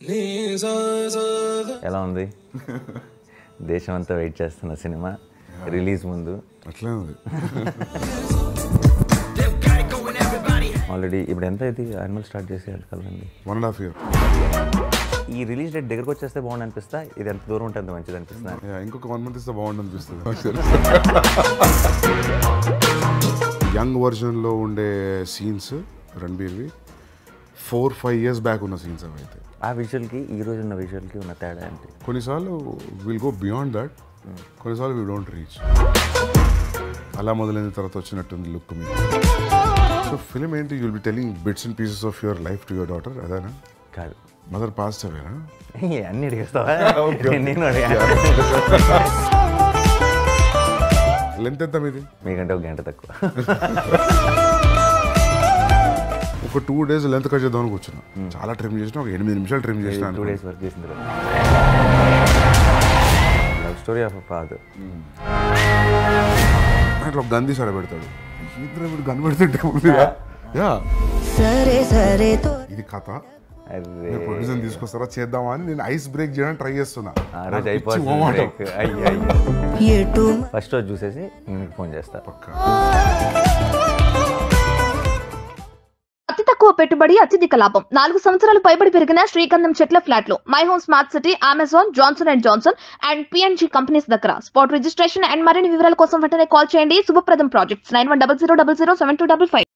ఎలా ఉంది దేశం అంతా వెయిట్ చేస్తున్న సినిమా రిలీజ్ ముందు అట్లే ఉంది ఆల్రెడీ ఇప్పుడు ఎంత ఇది యానిమల్ స్టార్ట్ చేసి కదండి వన్ అండ్ హాఫ్ ఇయర్ ఈ రిలీజ్ డేట్ దగ్గరకు వచ్చేస్తే బాగుంది అనిపిస్తా ఇది ఎంత దూరం ఉంటే అంత మంచిది అనిపిస్తుంది ఇంకొక వన్ మంత్ ఇస్తే బాగుండు అనిపిస్తుంది యంగ్ వర్జన్లో ఉండే సీన్స్ రణబీర్వి ఫోర్ ఫైవ్ ఇయర్స్ బ్యాక్ ఉన్న సీన్స్ అవి అయితే ఆ విజువల్కి ఈ రోజు ఉన్న విజువల్కి ఉన్న తేడా ఏంటి కొన్నిసార్లు విల్ గో బియాండ్ దట్ కొన్నిసార్లు వీ డోంట్ రీచ్ అలా మొదలైన తర్వాత వచ్చినట్టుంది లుక్ మీద సో ఫిలిం ఏంటి you'll be telling bits and pieces of your life to your daughter అదేనా కాదు మదర్ పాస్ట్ అవేనా ఏ, అన్ని అడిగేస్తావా నేను అడిగా లెంత్ ఎంత మీది మీకంటే ఒక గంట తక్కువ ఒక టూ డేస్ లెంత్ కట్ చేద్దామని కూర్చున్నా చాలా ట్రిమ్ చేసిన ఒక ఎనిమిది నిమిషాలు ట్రిమ్ చేసిన టూ డేస్ వర్క్ చేసిన తర్వాత లవ్ స్టోరీ ఆఫ్ ఫాదర్ అట్లా ఒక గంది సడ పెడతాడు ఇద్దరు ఇప్పుడు గన్ పెడుతుంటే ముందు యా సరే సరే తో ఇది కథ అరే ప్రొడ్యూసర్ తీసుకొస్తారా చేద్దామా అని నేను ఐస్ బ్రేక్ చేయడానికి ట్రై చేస్తున్నా ఆ నాకు రోజు పిచ్చి అయిపోతుంది మొహమాటం. break. అయ్యో అయ్యో ఎటు ఫస్ట్ రోజు చూసేసి నేను ఫోన్ చేస్తా పక్కా అతి తక్కువ పెట్టుబడి అత్యధిక లాభం నాలుగు సంవత్సరాలు పైబడి పెరిగిన శ్రీగంధం చెట్ల ఫ్లాట్లు my home smart city Amazon Johnson and Johnson and PNG companies దగ్గర స్పాట్ రిజిస్ట్రేషన్ అండ్ మరిన్ని వివరాల కోసం వెంటనే కాల్ చేయండి శుభప్రదం projects nine one double zero double zero seven two double five